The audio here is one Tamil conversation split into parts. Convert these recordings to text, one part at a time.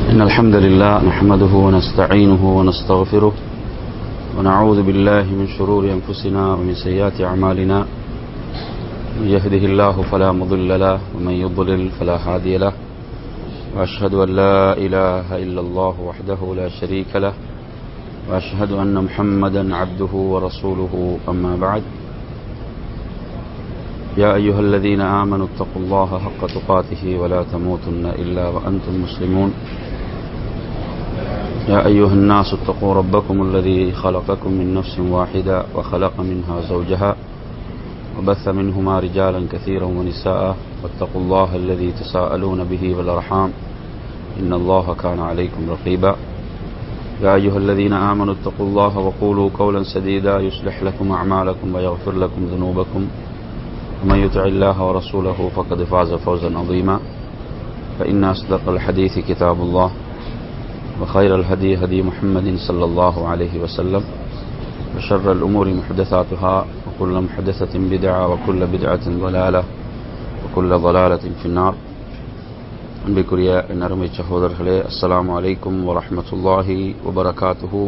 إن الحمد لله نحمده ونستعينه ونستغفره ونعوذ بالله من شرور أنفسنا ومن سيئات أعمالنا من يهده الله فلا مضل له ومن يضلل فلا هادي له وأشهد أن لا إله إلا الله وحده لا شريك له وأشهد أن محمدا عبده ورسوله أما بعد يا أيها الذين آمنوا اتقوا الله حق تقاته ولا تموتن إلا وأنتم مسلمون يا أيها الناس اتقوا ربكم الذي خلقكم من نفس واحدة وخلق منها زوجها وبث منهما رجالا كثيرا ونساء واتقوا الله الذي تساءلون به والأرحام إن الله كان عليكم رقيبا يا أيها الذين آمنوا اتقوا الله وقولوا قولا سديدا يصلح لكم أعمالكم ويغفر لكم ذنوبكم ومن يطع الله ورسوله فقد فاز فوزا عظيما فإن أصدق الحديث كتاب الله وخير الهدي هدي محمد صلى الله عليه وسلم وشر الأمور محدثاتها وكل محدثة بدعة وكل بدعة ضلالة وكل ضلالة في النار அன்பிற்குரிய நறுமை சகோதரர்களே அஸ்ஸலாமு அலைக்கும் வரஹமத்துல்லாஹி வபரகாத்துஹு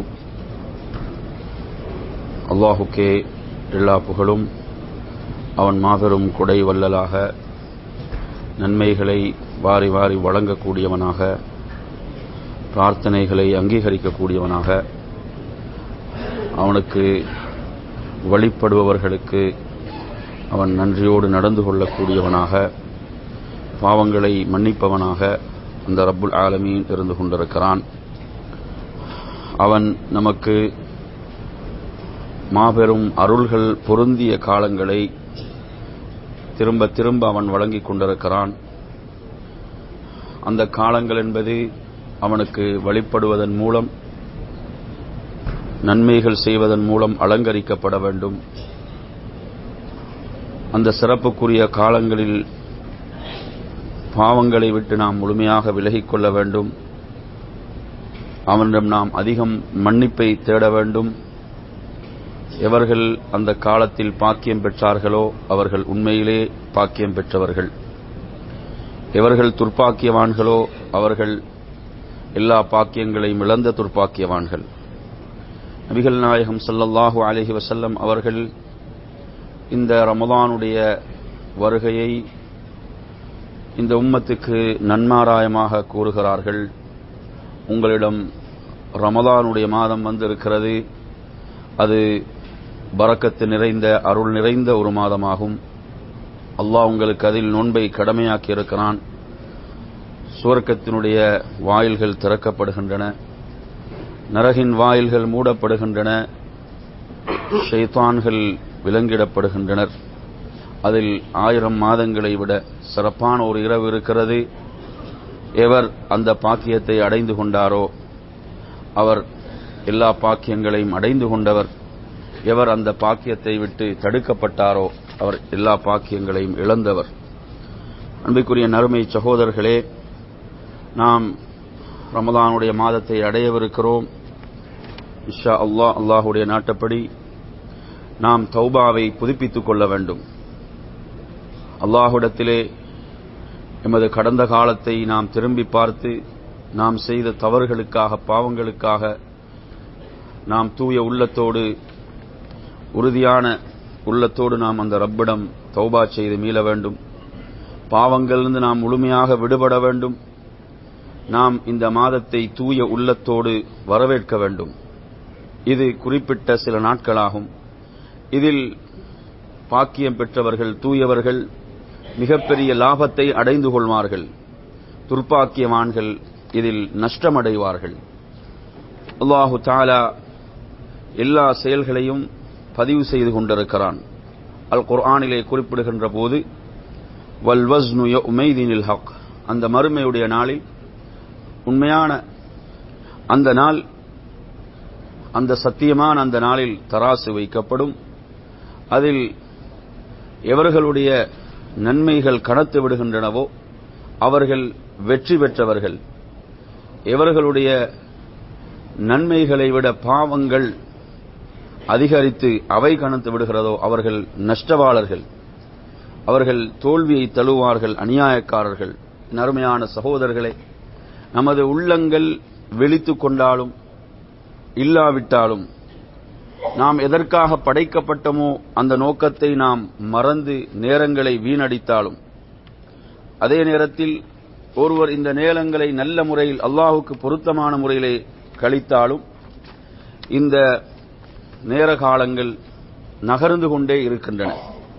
அல்லாஹுக்கே எல்லா புகழும் அவன் மாபெரும் கொடை வல்லலாக நன்மைகளை வாரி வாரி வழங்கக்கூடியவனாக பிரார்த்தனைகளை அங்கீகரிக்கக்கூடியவனாக அவனுக்கு வழிபடுபவர்களுக்கு அவன் நன்றியோடு நடந்து கொள்ளக்கூடியவனாக பாவங்களை மன்னிப்பவனாக அந்த ரப்புல் ஆலமீன் இருந்து கொண்டிருக்கிறான் அவன் நமக்கு மாபெரும் அருள்கள் பொருந்திய காலங்களை திரும்ப திரும்ப அவன் வழங்கிக் கொண்டிருக்கிறான் அந்த காலங்கள் என்பது அவனுக்கு வழிபடுவதன் மூலம் நன்மைகள் செய்வதன் மூலம் அலங்கரிக்கப்பட வேண்டும் அந்த சிறப்புக்குரிய காலங்களில் பாவங்களை விட்டு நாம் முழுமையாக விலகிக் கொள்ள வேண்டும் அவனிடம் நாம் அதிகம் மன்னிப்பை தேட வேண்டும் எவர்கள் அந்த காலத்தில் பாக்கியம் பெற்றார்களோ அவர்கள் உண்மையிலே பாக்கியம் பெற்றவர்கள் எவர்கள் துர்ப்பாக்கியவான்களோ அவர்கள் எல்லா பாக்கியங்களையும் இழந்த துர்ப்பாக்கியவான்கள் நபிகள் நாயகம் சல்லல்லாஹு அலஹி வசல்லம் அவர்கள் இந்த ரமதானுடைய வருகையை இந்த உம்மத்துக்கு நன்மாராயமாக கூறுகிறார்கள் உங்களிடம் ரமதானுடைய மாதம் வந்திருக்கிறது அது பறக்கத்து நிறைந்த அருள் நிறைந்த ஒரு மாதமாகும் அல்லாஹ் உங்களுக்கு அதில் நோன்பை கடமையாக்கி இருக்கிறான் சுவர்க்கத்தினுடைய வாயில்கள் திறக்கப்படுகின்றன நரகின் வாயில்கள் மூடப்படுகின்றன ஷைத்தான்கள் விலங்கிடப்படுகின்றனர் அதில் ஆயிரம் மாதங்களை விட சிறப்பான ஒரு இரவு இருக்கிறது எவர் அந்த பாக்கியத்தை அடைந்து கொண்டாரோ அவர் எல்லா பாக்கியங்களையும் அடைந்து கொண்டவர் எவர் அந்த பாக்கியத்தை விட்டு தடுக்கப்பட்டாரோ அவர் எல்லா பாக்கியங்களையும் இழந்தவர் அன்பிற்குரிய நறுமை சகோதரர்களே நாம் ரமதானுடைய மாதத்தை அடையவிருக்கிறோம் இஷா அல்லாஹ் அல்லாஹுடைய நாட்டப்படி நாம் தௌபாவை புதுப்பித்துக் கொள்ள வேண்டும் அல்லாஹுடத்திலே எமது கடந்த காலத்தை நாம் திரும்பி பார்த்து நாம் செய்த தவறுகளுக்காக பாவங்களுக்காக நாம் தூய உள்ளத்தோடு உறுதியான உள்ளத்தோடு நாம் அந்த ரப்பிடம் தௌபா செய்து மீள வேண்டும் பாவங்களிலிருந்து நாம் முழுமையாக விடுபட வேண்டும் நாம் இந்த மாதத்தை தூய உள்ளத்தோடு வரவேற்க வேண்டும் இது குறிப்பிட்ட சில நாட்களாகும் இதில் பாக்கியம் பெற்றவர்கள் தூயவர்கள் மிகப்பெரிய லாபத்தை அடைந்து கொள்வார்கள் துர்ப்பாக்கியவான்கள் இதில் நஷ்டமடைவார்கள் அல்லாஹு தாலா எல்லா செயல்களையும் பதிவு செய்து கொண்டிருக்கிறான் அல் குர்ஆனிலே குறிப்பிடுகின்ற போது வல் வஸ்னு உமைதீனில் ஹக் அந்த மறுமையுடைய நாளில் உண்மையான அந்த நாள் அந்த சத்தியமான அந்த நாளில் தராசு வைக்கப்படும் அதில் எவர்களுடைய நன்மைகள் கணத்து விடுகின்றனவோ அவர்கள் வெற்றி பெற்றவர்கள் எவர்களுடைய நன்மைகளை விட பாவங்கள் அதிகரித்து அவை கணத்து விடுகிறதோ அவர்கள் நஷ்டவாளர்கள் அவர்கள் தோல்வியை தழுவார்கள் அநியாயக்காரர்கள் அருமையான சகோதரர்களே நமது உள்ளங்கள் விழித்து கொண்டாலும் இல்லாவிட்டாலும் நாம் எதற்காக படைக்கப்பட்டமோ அந்த நோக்கத்தை நாம் மறந்து நேரங்களை வீணடித்தாலும் அதே நேரத்தில் ஒருவர் இந்த நேரங்களை நல்ல முறையில் அல்லாஹுக்கு பொருத்தமான முறையிலே கழித்தாலும் இந்த நேர காலங்கள் நகர்ந்து கொண்டே இருக்கின்றன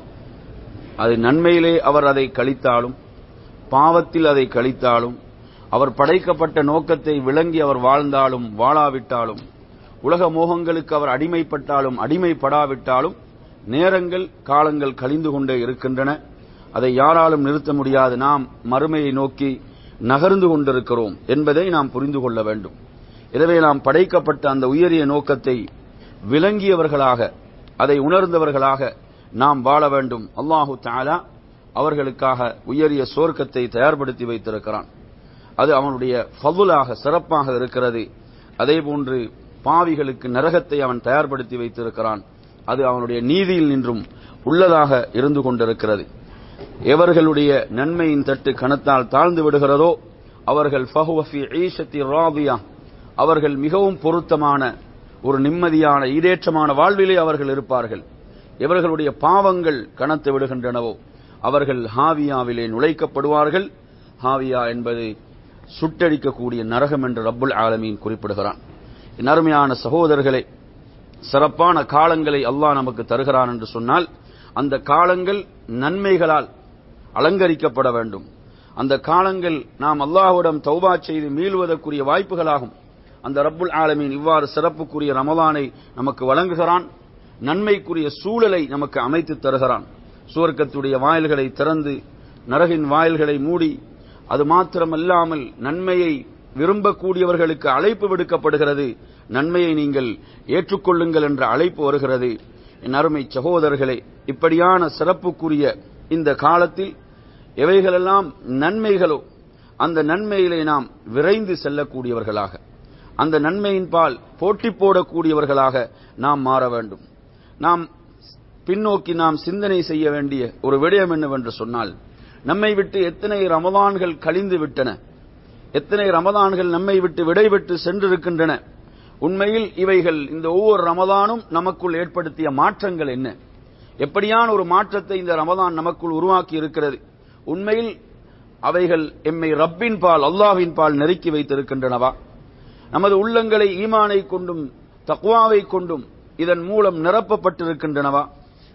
அது நன்மையிலே அவர் அதை கழித்தாலும் பாவத்தில் அதை கழித்தாலும் அவர் படைக்கப்பட்ட நோக்கத்தை விளங்கி அவர் வாழ்ந்தாலும் வாழாவிட்டாலும் உலக மோகங்களுக்கு அவர் அடிமைப்பட்டாலும் அடிமைப்படாவிட்டாலும் நேரங்கள் காலங்கள் கழிந்து கொண்டே இருக்கின்றன அதை யாராலும் நிறுத்த முடியாது நாம் மறுமையை நோக்கி நகர்ந்து கொண்டிருக்கிறோம் என்பதை நாம் புரிந்து கொள்ள வேண்டும் எனவே நாம் படைக்கப்பட்ட அந்த உயரிய நோக்கத்தை விளங்கியவர்களாக அதை உணர்ந்தவர்களாக நாம் வாழ வேண்டும் அல்லாஹு தாலா அவர்களுக்காக உயரிய சோர்க்கத்தை தயார்படுத்தி வைத்திருக்கிறான் அது அவனுடைய ஃபதுலாக சிறப்பாக இருக்கிறது அதேபோன்று பாவிகளுக்கு நரகத்தை அவன் தயார்படுத்தி வைத்திருக்கிறான் அது அவனுடைய நீதியில் நின்றும் உள்ளதாக இருந்து கொண்டிருக்கிறது எவர்களுடைய நன்மையின் தட்டு கணத்தால் தாழ்ந்து விடுகிறதோ அவர்கள் ஃபஹுவஃபி ஈஷத்தி ராபியா அவர்கள் மிகவும் பொருத்தமான ஒரு நிம்மதியான ஈடேற்றமான வாழ்விலே அவர்கள் இருப்பார்கள் எவர்களுடைய பாவங்கள் கணத்து விடுகின்றனவோ அவர்கள் ஹாவியாவிலே நுழைக்கப்படுவார்கள் ஹாவியா என்பது சுட்டடிக்கக்கூடிய நரகம் என்று ரப்புல் ஆலமீன் குறிப்பிடுகிறான் என் அருமையான சகோதரர்களே சிறப்பான காலங்களை அல்லாஹ் நமக்கு தருகிறான் என்று சொன்னால் அந்த காலங்கள் நன்மைகளால் அலங்கரிக்கப்பட வேண்டும் அந்த காலங்கள் நாம் அல்லாஹ்விடம் தௌபா செய்து மீளுவதற்குரிய வாய்ப்புகளாகும் அந்த ரப்புல் ஆலமீன் இவ்வாறு சிறப்புக்குரிய ரமலானை நமக்கு வழங்குகிறான் நன்மைக்குரிய சூழலை நமக்கு அமைத்து தருகிறான் சுவர்க்கத்துடைய வாயில்களை திறந்து நரகின் வாயில்களை மூடி அது மாத்திரமல்லாமல் நன்மையை விரும்பக்கூடியவர்களுக்கு அழைப்பு விடுக்கப்படுகிறது நன்மையை நீங்கள் ஏற்றுக்கொள்ளுங்கள் என்ற அழைப்பு வருகிறது என் அருமை சகோதரர்களே இப்படியான சிறப்புக்குரிய இந்த காலத்தில் எவைகளெல்லாம் நன்மைகளோ அந்த நன்மையிலே நாம் விரைந்து செல்லக்கூடியவர்களாக அந்த நன்மையின் பால் போட்டி போடக்கூடியவர்களாக நாம் மாற வேண்டும் நாம் பின்னோக்கி நாம் சிந்தனை செய்ய வேண்டிய ஒரு விடயம் என்னவென்று சொன்னால் நம்மை விட்டு எத்தனை ரமதான்கள் கழிந்து விட்டன எத்தனை ரமதான்கள் நம்மை விட்டு விடைபெற்று சென்றிருக்கின்றன உண்மையில் இவைகள் இந்த ஒவ்வொரு ரமதானும் நமக்குள் ஏற்படுத்திய மாற்றங்கள் என்ன எப்படியான ஒரு மாற்றத்தை இந்த ரமதான் நமக்குள் உருவாக்கி இருக்கிறது உண்மையில் அவைகள் எம்மை ரப்பின் பால் அல்லாஹ்வின் பால் நெருக்கி வைத்திருக்கின்றனவா நமது உள்ளங்களை ஈமானை கொண்டும் தக்வாவை கொண்டும் இதன் மூலம் நிரப்பப்பட்டிருக்கின்றனவா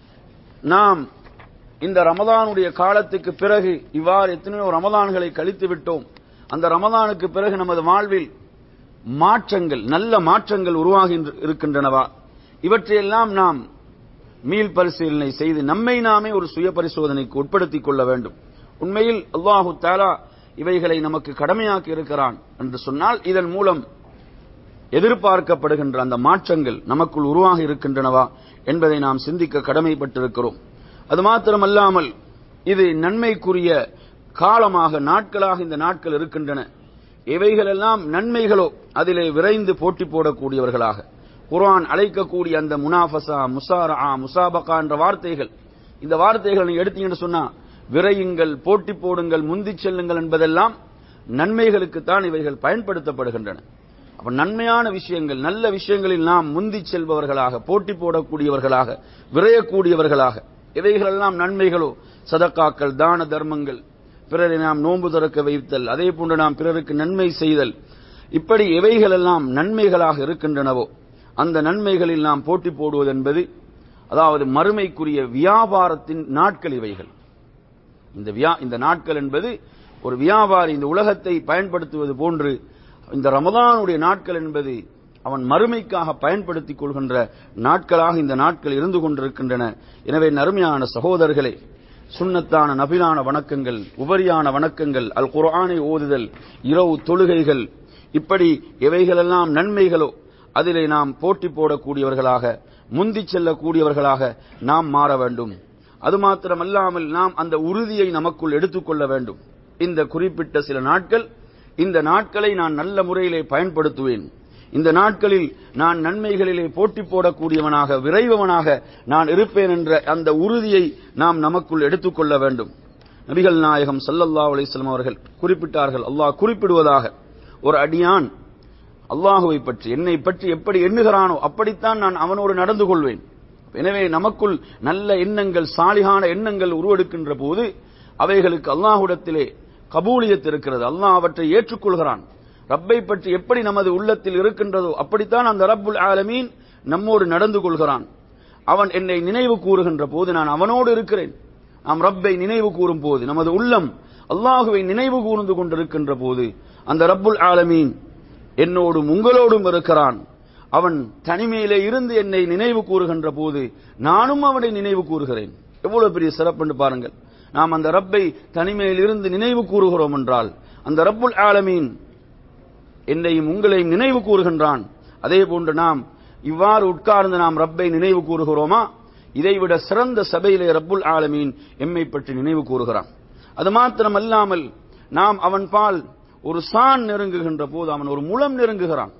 நாம் இந்த ரமதானுடைய காலத்துக்கு பிறகு இவ்வாறு எத்தனையோ ரமதான்களை கழித்து விட்டோம் அந்த ரமதானுக்கு பிறகு நமது வாழ்வில் மாற்றங்கள் நல்ல மாற்றங்கள் உருவாகி இருக்கின்றனவா இவற்றையெல்லாம் நாம் மீள் பரிசீலனை செய்து நம்மை நாமே ஒரு சுய பரிசோதனைக்கு உட்படுத்திக் கொள்ள வேண்டும் உண்மையில் அல்லாஹு தாலா இவைகளை நமக்கு கடமையாக்கி இருக்கிறான் என்று சொன்னால் இதன் மூலம் எதிர்பார்க்கப்படுகின்ற அந்த மாற்றங்கள் நமக்குள் உருவாகி இருக்கின்றனவா என்பதை நாம் சிந்திக்க கடமைப்பட்டிருக்கிறோம் அது மாத்திரமல்லாமல் இது நன்மைக்குரிய காலமாக நாட்களாக இந்த நாட்கள் இருக்கின்றன இவைகளெல்லாம் நன்மைகளோ அதிலே விரைந்து போட்டி போடக்கூடியவர்களாக குர்ஆன் அழைக்கக்கூடிய அந்த முனாஃபசா முசாரா முசாபகா என்ற வார்த்தைகள் இந்த வார்த்தைகள் நீங்க எடுத்தீங்கன்னு சொன்னா விரையுங்கள் போட்டி போடுங்கள் முந்தி செல்லுங்கள் என்பதெல்லாம் நன்மைகளுக்குத்தான் இவைகள் பயன்படுத்தப்படுகின்றன அப்ப நன்மையான விஷயங்கள் நல்ல விஷயங்களில் நாம் முந்தி செல்பவர்களாக போட்டி போடக்கூடியவர்களாக விரையக்கூடியவர்களாக இவைகளெல்லாம் நன்மைகளோ சதக்காக்கள் தான தர்மங்கள் பிறரை நாம் நோன்பு திறக்க வைத்தல் அதே போன்று நாம் பிறருக்கு நன்மை செய்தல் இப்படி எவைகளெல்லாம் நன்மைகளாக இருக்கின்றனவோ அந்த நன்மைகளில் நாம் போட்டி போடுவது என்பது அதாவது மறுமைக்குரிய வியாபாரத்தின் நாட்கள் இவைகள் இந்த வியா இந்த நாட்கள் என்பது ஒரு வியாபாரி இந்த உலகத்தை பயன்படுத்துவது போன்று இந்த ரமதானுடைய நாட்கள் என்பது அவன் மறுமைக்காக பயன்படுத்திக் கொள்கின்ற நாட்களாக இந்த நாட்கள் இருந்து கொண்டிருக்கின்றன எனவே நறுமையான சகோதரர்களே சுண்ணத்தான நபிலான வணக்கங்கள் உபரியான வணக்கங்கள் அல் குர்ஆனை ஓதுதல் இரவு தொழுகைகள் இப்படி எவைகளெல்லாம் நன்மைகளோ அதிலே நாம் போட்டி போடக்கூடியவர்களாக முந்தி செல்லக்கூடியவர்களாக நாம் மாற வேண்டும் அது மாத்திரமல்லாமல் நாம் அந்த உறுதியை நமக்குள் எடுத்துக்கொள்ள வேண்டும் இந்த குறிப்பிட்ட சில நாட்கள் இந்த நாட்களை நான் நல்ல முறையிலே பயன்படுத்துவேன் இந்த நாட்களில் நான் நன்மைகளிலே போட்டி போடக்கூடியவனாக விரைவவனாக நான் இருப்பேன் என்ற அந்த உறுதியை நாம் நமக்குள் எடுத்துக்கொள்ள வேண்டும் நபிகள் நாயகம் சல்லல்லா அலிஸ்லாம் அவர்கள் குறிப்பிட்டார்கள் அல்லாஹ் குறிப்பிடுவதாக ஒரு அடியான் அல்லாஹுவை பற்றி என்னை பற்றி எப்படி எண்ணுகிறானோ அப்படித்தான் நான் அவனோடு நடந்து கொள்வேன் எனவே நமக்குள் நல்ல எண்ணங்கள் சாலிகான எண்ணங்கள் உருவெடுக்கின்ற போது அவைகளுக்கு அல்லாஹுடத்திலே கபூலியத் இருக்கிறது அல்லாஹ் அவற்றை ஏற்றுக்கொள்கிறான் ரப்பை பற்றி எப்படி நமது உள்ளத்தில் இருக்கின்றதோ அப்படித்தான் அந்த ரப்புல் ஆலமீன் நம்மோடு நடந்து கொள்கிறான் அவன் என்னை நினைவு கூறுகின்ற போது நான் அவனோடு இருக்கிறேன் நாம் ரப்பை நினைவு கூறும் போது நமது உள்ளம் அல்லாஹுவை நினைவு கூர்ந்து கொண்டிருக்கின்ற போது அந்த ரப்புல் ஆலமீன் என்னோடும் உங்களோடும் இருக்கிறான் அவன் தனிமையிலே இருந்து என்னை நினைவு கூறுகின்ற போது நானும் அவனை நினைவு கூறுகிறேன் எவ்வளவு பெரிய சிறப்பு என்று பாருங்கள் நாம் அந்த ரப்பை தனிமையில் இருந்து நினைவு கூறுகிறோம் என்றால் அந்த ரப்புல் ஆலமீன் என்னையும் உங்களையும் நினைவு கூறுகின்றான் அதே போன்று நாம் இவ்வாறு உட்கார்ந்து நாம் ரப்பை நினைவு கூறுகிறோமா இதைவிட சிறந்த சபையிலே ரப்புல் ஆலமீன் எம்மை பற்றி நினைவு கூறுகிறான் அது மாத்திரமல்லாமல் நாம் அவன் பால் ஒரு சான் நெருங்குகின்ற போது அவன் ஒரு முளம் நெருங்குகிறான்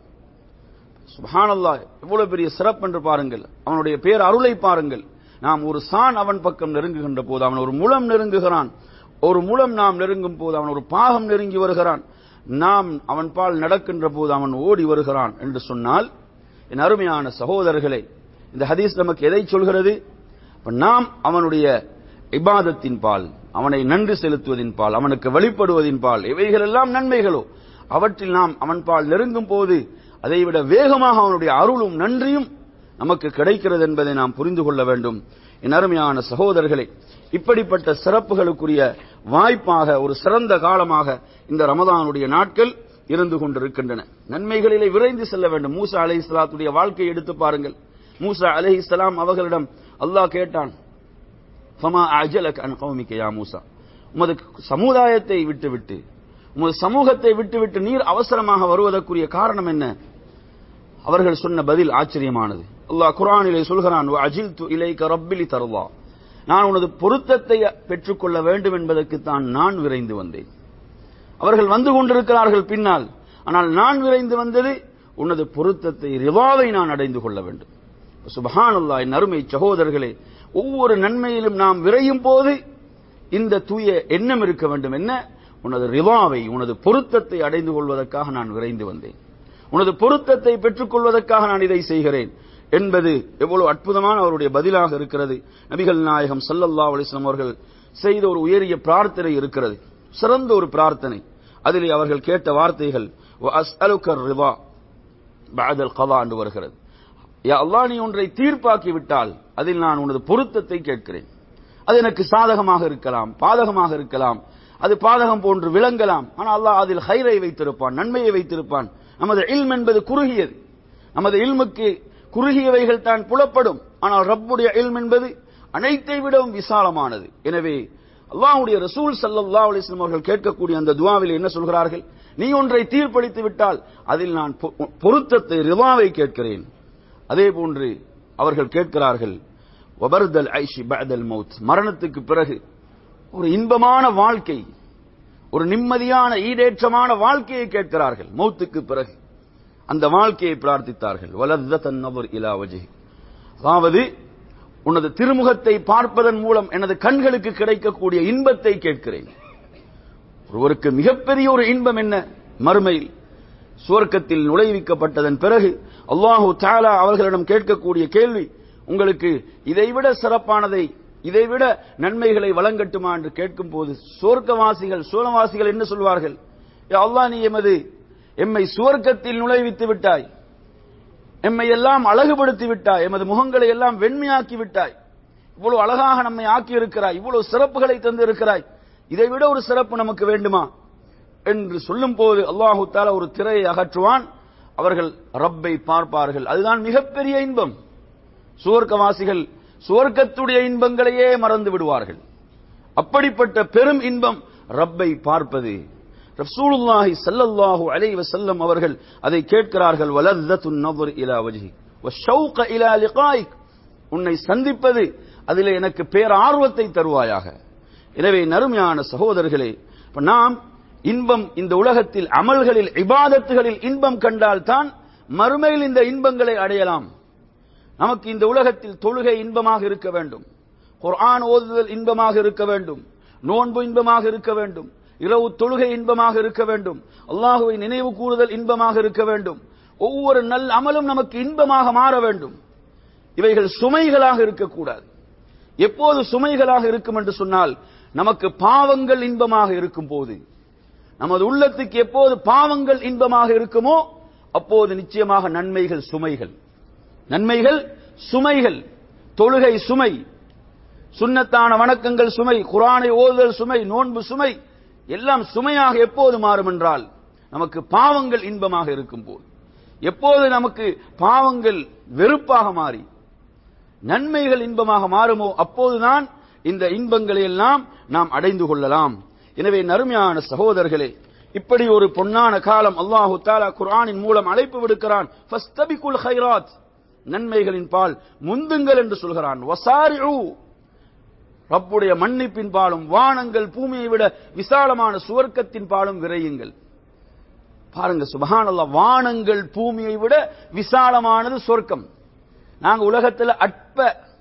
சுபஹானல்லா எவ்வளவு பெரிய சிறப்பு என்று பாருங்கள் அவனுடைய பேர் அருளை பாருங்கள் நாம் ஒரு சான் அவன் பக்கம் நெருங்குகின்ற போது அவன் ஒரு முளம் நெருங்குகிறான் ஒரு முளம் நாம் நெருங்கும் போது அவன் ஒரு பாகம் நெருங்கி வருகிறான் நாம் அவன் பால் நடக்கின்ற போது அவன் ஓடி வருகிறான் என்று சொன்னால் என் அருமையான சகோதரர்களே இந்த ஹதீஸ் நமக்கு எதை சொல்கிறது அப்ப நாம் அவனுடைய இபாதத்தின் பால் அவனை நன்றி செலுத்துவதின் பால் அவனுக்கு வழிபடுவதின் பால் இவைகளெல்லாம் நன்மைகளோ அவற்றில் நாம் அவன் பால் நெருங்கும் போது அதைவிட வேகமாக அவனுடைய அருளும் நன்றியும் நமக்கு கிடைக்கிறது என்பதை நாம் புரிந்து கொள்ள வேண்டும் என் அருமையான சகோதரர்களே இப்படிப்பட்ட சிறப்புகளுக்குரிய வாய்ப்பாக ஒரு சிறந்த காலமாக இந்த ரமதானுடைய நாட்கள் இருந்து கொண்டிருக்கின்றன நன்மைகளிலே விரைந்து செல்ல வேண்டும் மூசா அலை இஸ்லாத்துடைய வாழ்க்கையை எடுத்து பாருங்கள் மூசா அலை இஸ்லாம் அவர்களிடம் அல்லாஹ் கேட்டான் ஃபமா அஜலக் அன் கௌமிக்க யா மூசா உமது சமுதாயத்தை விட்டுவிட்டு உமது சமூகத்தை விட்டுவிட்டு நீர் அவசரமாக வருவதற்குரிய காரணம் என்ன அவர்கள் சொன்ன பதில் ஆச்சரியமானது அல்லாஹ் குரானிலே சொல்கிறான் அஜில் து இலைக்க ரப்பிலி தருவா நான் உனது பொருத்தத்தை பெற்றுக்கொள்ள வேண்டும் என்பதற்கு தான் நான் விரைந்து வந்தேன் அவர்கள் வந்து கொண்டிருக்கிறார்கள் பின்னால் ஆனால் நான் விரைந்து வந்தது உனது பொருத்தத்தை ரிவாவை நான் அடைந்து கொள்ள வேண்டும் சுபஹானல்லா என் அருமை சகோதரர்களே ஒவ்வொரு நன்மையிலும் நாம் விரையும் போது இந்த தூய எண்ணம் இருக்க வேண்டும் என்ன உனது ரிவாவை உனது பொருத்தத்தை அடைந்து கொள்வதற்காக நான் விரைந்து வந்தேன் உனது பொருத்தத்தை பெற்றுக்கொள்வதற்காக நான் இதை செய்கிறேன் என்பது எவ்வளவு அற்புதமான அவருடைய பதிலாக இருக்கிறது நபிகள் நாயகம் சல்லல்லா அலிஸ்லாம் அவர்கள் செய்த ஒரு உயரிய பிரார்த்தனை இருக்கிறது சிறந்த ஒரு பிரார்த்தனை அதிலே அவர்கள் கேட்ட வார்த்தைகள் ரிவா பாதல் கதா என்று வருகிறது யா அல்லா நீ ஒன்றை தீர்ப்பாக்கி விட்டால் அதில் நான் உனது பொருத்தத்தை கேட்கிறேன் அது எனக்கு சாதகமாக இருக்கலாம் பாதகமாக இருக்கலாம் அது பாதகம் போன்று விளங்கலாம் ஆனால் அல்லாஹ் அதில் ஹைரை வைத்திருப்பான் நன்மையை வைத்திருப்பான் நமது இல்ம் என்பது குறுகியது நமது இல்முக்கு குறுகியவைகள் தான் புலப்படும் ஆனால் ரப்புடைய இல்ம் என்பது அனைத்தை விடவும் விசாலமானது எனவே அல்லாஹுடைய ரசூல் சல்லா அலிஸ்லாம் அவர்கள் கேட்கக்கூடிய அந்த துவாவில் என்ன சொல்கிறார்கள் நீ ஒன்றை தீர்ப்பளித்து விட்டால் அதில் நான் பொருத்தத்தை ரிவாவை கேட்கிறேன் அதே போன்று அவர்கள் கேட்கிறார்கள் வபர்தல் ஐஷி பதல் மவுத் மரணத்துக்கு பிறகு ஒரு இன்பமான வாழ்க்கை ஒரு நிம்மதியான ஈடேற்றமான வாழ்க்கையை கேட்கிறார்கள் மௌத்துக்கு பிறகு அந்த வாழ்க்கையை பிரார்த்தித்தார்கள் வலத்தன் நபர் இலாவஜி அதாவது உனது திருமுகத்தை பார்ப்பதன் மூலம் எனது கண்களுக்கு கிடைக்கக்கூடிய இன்பத்தை கேட்கிறேன் ஒருவருக்கு மிகப்பெரிய ஒரு இன்பம் என்ன மறுமையில் சுவர்க்கத்தில் நுழைவிக்கப்பட்டதன் பிறகு அல்லாஹு தாலா அவர்களிடம் கேட்கக்கூடிய கேள்வி உங்களுக்கு இதைவிட சிறப்பானதை இதைவிட நன்மைகளை வழங்கட்டுமா என்று கேட்கும் போது சுவர்க்கவாசிகள் சூழவாசிகள் என்ன சொல்வார்கள் அல்லாஹ் நீ எமது எம்மை சுவர்க்கத்தில் நுழைவித்து விட்டாய் எம்மை எல்லாம் அழகுபடுத்தி விட்டாய் எமது முகங்களை எல்லாம் வெண்மையாக்கி விட்டாய் இவ்வளவு அழகாக நம்மை ஆக்கி இருக்கிறாய் இவ்வளவு சிறப்புகளை தந்து இருக்கிறாய் இதை விட ஒரு சிறப்பு நமக்கு வேண்டுமா என்று சொல்லும் போது அல்லாஹு தாலா ஒரு திரையை அகற்றுவான் அவர்கள் ரப்பை பார்ப்பார்கள் அதுதான் மிகப்பெரிய இன்பம் சுவர்க்கவாசிகள் சுவர்க்கத்துடைய இன்பங்களையே மறந்து விடுவார்கள் அப்படிப்பட்ட பெரும் இன்பம் ரப்பை பார்ப்பது ரசூலுல்லாஹி ஸல்லல்லாஹு அலைஹி வஸல்லம் அவர்கள் அதை கேட்கிறார்கள் வலzzatun நظர் இலா வஜ்ஹி வஷௌக இலா லிகாயிக் உன்னை சந்திப்பது அதிலே எனக்கு பேர் ஆர்வத்தை தருவாயாக எனவே நறுமையான சகோதரர்களே இப்ப நாம் இன்பம் இந்த உலகத்தில் அமல்களில் இபாதத்துகளில் இன்பம் கண்டால் தான் மறுமையில் இந்த இன்பங்களை அடையலாம் நமக்கு இந்த உலகத்தில் தொழுகை இன்பமாக இருக்க வேண்டும் குர்ஆன் ஓதுதல் இன்பமாக இருக்க வேண்டும் நோன்பு இன்பமாக இருக்க வேண்டும் இரவு தொழுகை இன்பமாக இருக்க வேண்டும் அல்லாஹுவை நினைவு கூறுதல் இன்பமாக இருக்க வேண்டும் ஒவ்வொரு நல் அமலும் நமக்கு இன்பமாக மாற வேண்டும் இவைகள் சுமைகளாக இருக்கக்கூடாது எப்போது சுமைகளாக இருக்கும் என்று சொன்னால் நமக்கு பாவங்கள் இன்பமாக இருக்கும் போது நமது உள்ளத்துக்கு எப்போது பாவங்கள் இன்பமாக இருக்குமோ அப்போது நிச்சயமாக நன்மைகள் சுமைகள் நன்மைகள் சுமைகள் தொழுகை சுமை சுன்னத்தான வணக்கங்கள் சுமை குரானை ஓதுதல் சுமை நோன்பு சுமை எல்லாம் சுமையாக எப்போது மாறும் என்றால் நமக்கு பாவங்கள் இன்பமாக இருக்கும் போது எப்போது நமக்கு பாவங்கள் வெறுப்பாக மாறி நன்மைகள் இன்பமாக மாறுமோ அப்போதுதான் இந்த இன்பங்களை எல்லாம் நாம் அடைந்து கொள்ளலாம் எனவே நறுமையான சகோதரர்களே இப்படி ஒரு பொன்னான காலம் அல்லாஹு தாலா குர்ஆனின் மூலம் அழைப்பு விடுக்கிறான் ஃபஸ்தபிகுல் ஹைராத் நன்மைகளின் பால் முந்துங்கள் என்று சொல்கிறான் வசாரிஉ ரப்புடைய மன்னிப்பின் பாலும் வானங்கள் பூமியை விட விசாலமான சுவர்க்கத்தின் பாலும் விரையுங்கள் பாருங்க சுபஹானல்லாஹ் வானங்கள் பூமியை விட விசாலமானது சொர்க்கம் நாங்க உலகத்தில் அற்ப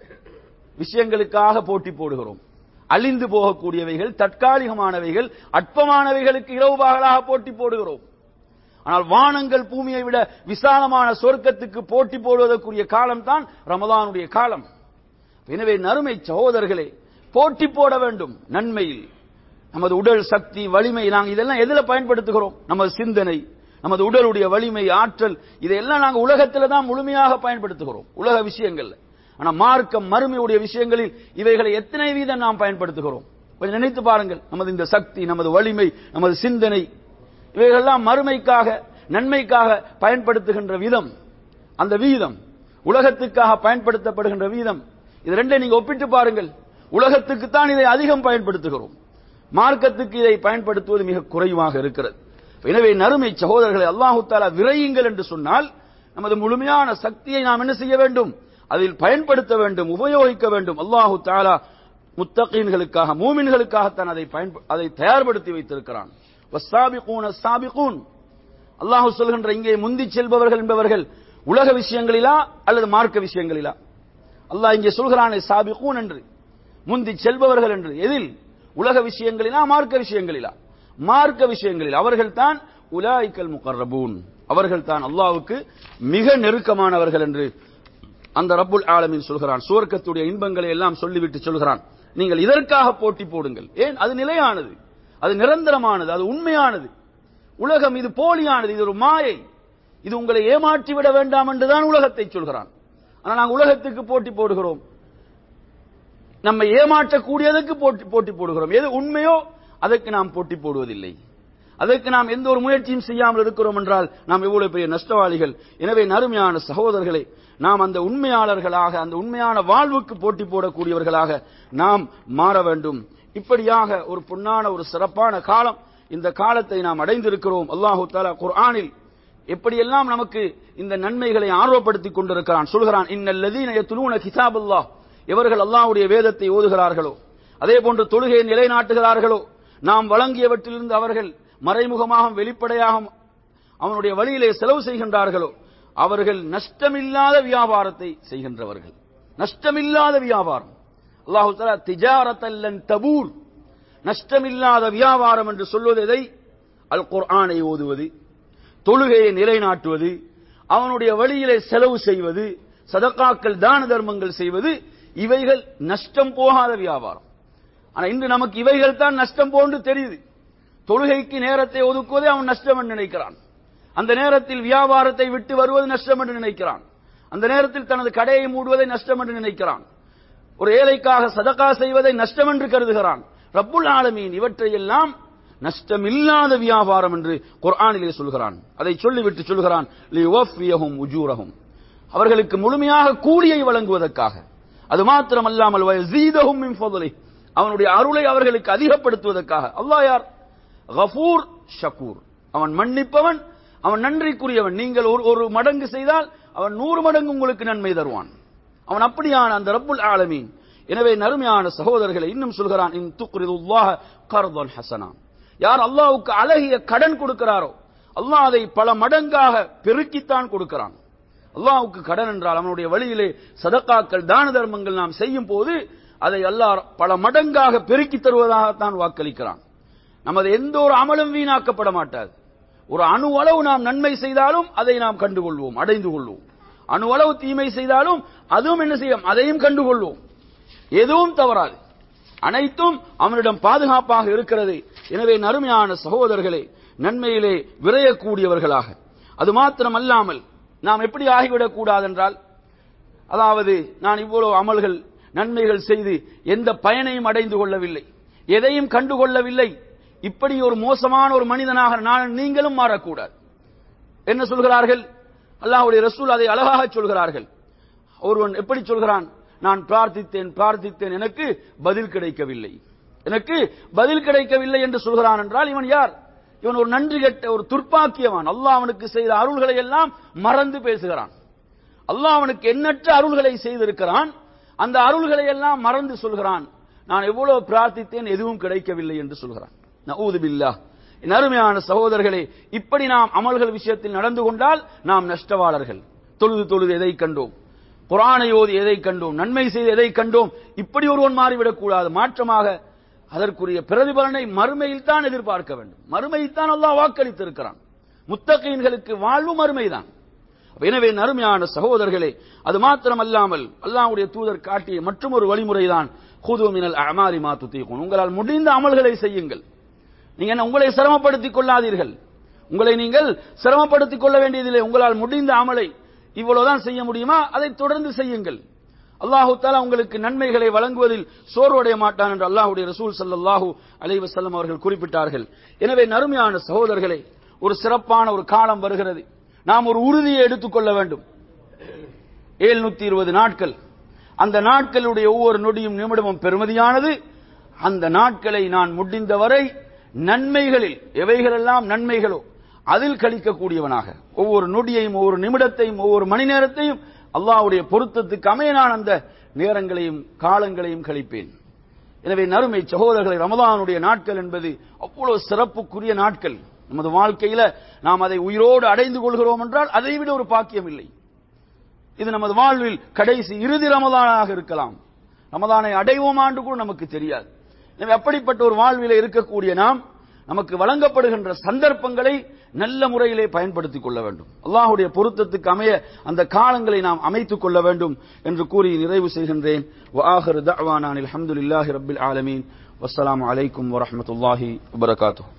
விஷயங்களுக்காக போட்டி போடுகிறோம் அழிந்து போகக்கூடியவைகள் தற்காலிகமானவைகள் அற்பமானவைகளுக்கு இரவு பகலாக போட்டி போடுகிறோம் ஆனால் வானங்கள் பூமியை விட விசாலமான சொர்க்கத்துக்கு போட்டி போடுவதற்குரிய காலம் தான் ரமதானுடைய காலம் எனவே நறுமை சகோதரர்களே போட்டி போட வேண்டும் நன்மையில் நமது உடல் சக்தி வலிமை நாங்கள் இதெல்லாம் எதுல பயன்படுத்துகிறோம் நமது சிந்தனை நமது உடலுடைய வலிமை ஆற்றல் இதையெல்லாம் நாங்கள் உலகத்தில் தான் முழுமையாக பயன்படுத்துகிறோம் உலக விஷயங்கள்ல ஆனா மார்க்கம் மறுமையுடைய விஷயங்களில் இவைகளை எத்தனை வீதம் நாம் பயன்படுத்துகிறோம் கொஞ்சம் நினைத்து பாருங்கள் நமது இந்த சக்தி நமது வலிமை நமது சிந்தனை இவைகளெல்லாம் மறுமைக்காக நன்மைக்காக பயன்படுத்துகின்ற விதம் அந்த வீதம் உலகத்துக்காக பயன்படுத்தப்படுகின்ற வீதம் இது ரெண்டை நீங்க ஒப்பிட்டு பாருங்கள் உலகத்துக்கு தான் இதை அதிகம் பயன்படுத்துகிறோம் மார்க்கத்துக்கு இதை பயன்படுத்துவது மிக குறைவாக இருக்கிறது எனவே நறுமை சகோதரர்களை அல்லாஹு தாலா விரையுங்கள் என்று சொன்னால் நமது முழுமையான சக்தியை நாம் என்ன செய்ய வேண்டும் அதில் பயன்படுத்த வேண்டும் உபயோகிக்க வேண்டும் அல்லாஹு தாலா முத்தகீன்களுக்காக மூமின்களுக்காகத்தான் அதை பயன்ப அதை தயார்படுத்தி வைத்திருக்கிறான் வஸ்ஸாபிகூன ஸாபிகூன் அல்லாஹ் சொல்கின்ற இங்கே முந்தி செல்பவர்கள் என்பவர்கள் உலக விஷயங்களிலா அல்லது மார்க்க விஷயங்களிலா அல்லாஹ் இங்கே சொல்கிறானே சாபிகூன் என்று முந்தி செல்பவர்கள் என்று எதில் உலக விஷயங்களிலா மார்க்க விஷயங்களிலா மார்க்க விஷயங்களில் அவர்கள் தான் உலாய்க்கல் முகர்ரபூன் அவர்கள் தான் அல்லாவுக்கு மிக நெருக்கமானவர்கள் என்று அந்த ரப்புல் ஆலமின் சொல்கிறான் சுவர்க்கத்துடைய இன்பங்களை எல்லாம் சொல்லிவிட்டு சொல்கிறான் நீங்கள் இதற்காக போட்டி போடுங்கள் ஏன் அது நிலையானது அது நிரந்தரமானது அது உண்மையானது உலகம் இது போலியானது இது ஒரு மாயை இது உங்களை ஏமாற்றி விட வேண்டாம் என்றுதான் உலகத்தை சொல்கிறான் ஆனால் நாங்கள் உலகத்துக்கு போட்டி போடுகிறோம் நம்மை ஏமாற்றக்கூடியதற்கு போட்டி போட்டி போடுகிறோம் எது உண்மையோ அதற்கு நாம் போட்டி போடுவதில்லை அதற்கு நாம் எந்த ஒரு முயற்சியும் செய்யாமல் இருக்கிறோம் என்றால் நாம் எவ்வளவு பெரிய நஷ்டவாளிகள் எனவே நறுமையான சகோதரர்களே நாம் அந்த உண்மையாளர்களாக அந்த உண்மையான வாழ்வுக்கு போட்டி போடக்கூடியவர்களாக நாம் மாற வேண்டும் இப்படியாக ஒரு பொன்னான ஒரு சிறப்பான காலம் இந்த காலத்தை நாம் அடைந்திருக்கிறோம் அல்லாஹு தாலா குர்ஆனில் எப்படியெல்லாம் நமக்கு இந்த நன்மைகளை ஆர்வப்படுத்திக் கொண்டிருக்கிறான் சொல்கிறான் இன்னல்லதீன யத்லூன கிதாபல்லாஹ் எவர்கள் அல்லாஹ்வுடைய வேதத்தை ஓதுகிறார்களோ அதே போன்று தொழுகையை நிலைநாட்டுகிறார்களோ நாம் வழங்கியவற்றிலிருந்து அவர்கள் மறைமுகமாக வெளிப்படையாக அவனுடைய வழியிலே செலவு செய்கின்றார்களோ அவர்கள் நஷ்டமில்லாத வியாபாரத்தை செய்கின்றவர்கள் நஷ்டமில்லாத வியாபாரம் அல்லாஹு தலா திஜாரத்தல்லன் தபூர் நஷ்டமில்லாத வியாபாரம் என்று சொல்வது எதை அல் குர்ஆனை ஓதுவது தொழுகையை நிலைநாட்டுவது அவனுடைய வழியிலே செலவு செய்வது சதக்காக்கள் தான தர்மங்கள் செய்வது இவைகள் நஷ்டம் போகாத வியாபாரம் ஆனா இன்று நமக்கு இவைகள் தான் நஷ்டம் போன்று தெரியுது தொழுகைக்கு நேரத்தை ஒதுக்குவதே அவன் நஷ்டம் என்று நினைக்கிறான் அந்த நேரத்தில் வியாபாரத்தை விட்டு வருவது நஷ்டம் என்று நினைக்கிறான் அந்த நேரத்தில் தனது கடையை மூடுவதை நஷ்டம் என்று நினைக்கிறான் ஒரு ஏழைக்காக சதக்கா செய்வதை நஷ்டம் என்று கருதுகிறான் ரப்புல் ஆலமீன் இவற்றையெல்லாம் நஷ்டமில்லாத வியாபாரம் என்று குர்ஆனிலே சொல்கிறான் அதை சொல்லிவிட்டு சொல்கிறான் லியுவஃபியஹும் உஜூரஹும் அவர்களுக்கு முழுமையாக கூலியை வழங்குவதற்காக அது மாத்திரமல்லாமல் வயசீதஹும் மின் ஃபضله அவனுடைய அருளை அவர்களுக்கு அதிகப்படுத்துவதற்காக அல்லாஹ் யார் கஃபூர் ஷக்கூர் அவன் மன்னிப்பவன் அவன் நன்றிக்குரியவன் நீங்கள் ஒரு ஒரு மடங்கு செய்தால் அவன் நூறு மடங்கு உங்களுக்கு நன்மை தருவான் அவன் அப்படியான அந்த ரப்புல் ஆலமீன் எனவே நறுமையான சகோதரர்களை இன்னும் சொல்கிறான் இன் துக்ரிதுல்லாஹ கர்தன் ஹசனா யார் அல்லாஹ்வுக்கு அழகிய கடன் கொடுக்கிறாரோ அல்லாஹ் அதை பல மடங்காக பெருக்கித்தான் கொடுக்கிறான் அல்லாஹ்வுக்கு கடன் என்றால் அவனுடைய வழியிலே சதக்காக்கள் தான தர்மங்கள் நாம் செய்யும் போது அதை அல்லாஹ் பல மடங்காக பெருக்கி தருவதாகத்தான் வாக்களிக்கிறான் நமது எந்த ஒரு அமலும் வீணாக்கப்பட மாட்டாது ஒரு அணு அளவு நாம் நன்மை செய்தாலும் அதை நாம் கண்டுகொள்வோம் அடைந்து கொள்வோம் அணு அளவு தீமை செய்தாலும் அதுவும் என்ன செய்யும் அதையும் கண்டுகொள்வோம் எதுவும் தவறாது அனைத்தும் அவனிடம் பாதுகாப்பாக இருக்கிறது எனவே நறுமையான சகோதரர்களே நன்மையிலே விரையக்கூடியவர்களாக அது மாத்திரமல்லாமல் நாம் எப்படி ஆகிவிடக் கூடாது என்றால் அதாவது நான் இவ்வளவு அமல்கள் நன்மைகள் செய்து எந்த பயனையும் அடைந்து கொள்ளவில்லை எதையும் கண்டுகொள்ளவில்லை இப்படி ஒரு மோசமான ஒரு மனிதனாக நான் நீங்களும் மாறக்கூடாது என்ன சொல்கிறார்கள் அல்லாஹ்வுடைய ரசூல் அதை அழகாக சொல்கிறார்கள் ஒருவன் எப்படி சொல்கிறான் நான் பிரார்த்தித்தேன் பிரார்த்தித்தேன் எனக்கு பதில் கிடைக்கவில்லை எனக்கு பதில் கிடைக்கவில்லை என்று சொல்கிறான் என்றால் இவன் யார் இவன் ஒரு நன்றி கெட்ட ஒரு துர்ப்பாக்கியவான் அல்லாஹ் அவனுக்கு செய்த அருள்களை எல்லாம் மறந்து பேசுகிறான் அல்லாஹ் அவனுக்கு எண்ணற்ற அருள்களை செய்திருக்கிறான் அந்த அருள்களை எல்லாம் மறந்து சொல்கிறான் நான் எவ்வளவு பிரார்த்தித்தேன் எதுவும் கிடைக்கவில்லை என்று சொல்கிறான் நஊது பில்லாஹ் என் அருமையான சகோதரர்களே இப்படி நாம் அமல்கள் விஷயத்தில் நடந்து கொண்டால் நாம் நஷ்டவாளர்கள் தொழுது தொழுது எதை கண்டோம் குரானை ஓதி எதை கண்டோம் நன்மை செய்து எதை கண்டோம் இப்படி ஒருவன் மாறிவிடக் கூடாது மாற்றமாக அதற்குரிய பிரதிபலனை மறுமையில் தான் எதிர்பார்க்க வேண்டும் மறுமையில் தான் அல்லாஹ் வாக்களித்திருக்கிறான் முத்தகீன்களுக்கு வாழ்வு மறுமைதான் எனவே அருமையான சகோதரர்களே அது மாத்திரமல்லாமல் அல்லாஹ்வுடைய தூதர் காட்டிய மற்றும் ஒரு வழிமுறைதான் ஹுது மினல் அமாரி மா துத்தீகுன் உங்களால் முடிந்த அமல்களை செய்யுங்கள் நீங்க என்ன உங்களை சிரமப்படுத்திக் கொள்ளாதீர்கள் உங்களை நீங்கள் சிரமப்படுத்திக் கொள்ள வேண்டியதில்லை உங்களால் முடிந்த அமலை இவ்வளவுதான் செய்ய முடியுமா அதை தொடர்ந்து செய்யுங்கள் அல்லாஹு தாலா உங்களுக்கு நன்மைகளை வழங்குவதில் சோர்வடைய மாட்டான் என்று அல்லாஹுடைய ரசூல் ஸல்லல்லாஹு அலைஹி வஸல்லம் அவர்கள் குறிப்பிட்டார்கள் எனவே நறுமையான சகோதரர்களே ஒரு சிறப்பான ஒரு காலம் வருகிறது நாம் ஒரு உறுதியை எடுத்துக்கொள்ள வேண்டும் ஏழ்நூத்தி இருபது நாட்கள் அந்த நாட்களுடைய ஒவ்வொரு நொடியும் நிமிடமும் பெருமதியானது அந்த நாட்களை நான் முடிந்தவரை நன்மைகளில் எவைகளெல்லாம் நன்மைகளோ அதில் கழிக்கக்கூடியவனாக ஒவ்வொரு நொடியையும் ஒவ்வொரு நிமிடத்தையும் ஒவ்வொரு மணி நேரத்தையும் அல்லாஹ்வுடைய பொருத்தத்துக்கு அமைய நான் அந்த நேரங்களையும் காலங்களையும் கழிப்பேன் எனவே நறுமை சகோதரர்களை ரமதானுடைய நாட்கள் என்பது அவ்வளவு சிறப்புக்குரிய நாட்கள் நமது வாழ்க்கையில நாம் அதை உயிரோடு அடைந்து கொள்கிறோம் என்றால் அதை விட ஒரு பாக்கியம் இல்லை இது நமது வாழ்வில் கடைசி இறுதி ரமதானாக இருக்கலாம் ரமதானை அடைவோம் ஆண்டு கூட நமக்கு தெரியாது எனவே அப்படிப்பட்ட ஒரு வாழ்விலே இருக்கக்கூடிய நாம் நமக்கு வழங்கப்படுகின்ற சந்தர்ப்பங்களை நல்ல முறையிலே பயன்படுத்திக் கொள்ள வேண்டும் அல்லாஹுடைய பொருத்தத்துக்கு அமைய அந்த காலங்களை நாம் அமைத்துக் கொள்ள வேண்டும் என்று கூறி நிறைவு செய்கின்றேன் وآخر دعوانا الحمد لله رب العالمين والسلام عليكم ورحمة الله وبركاته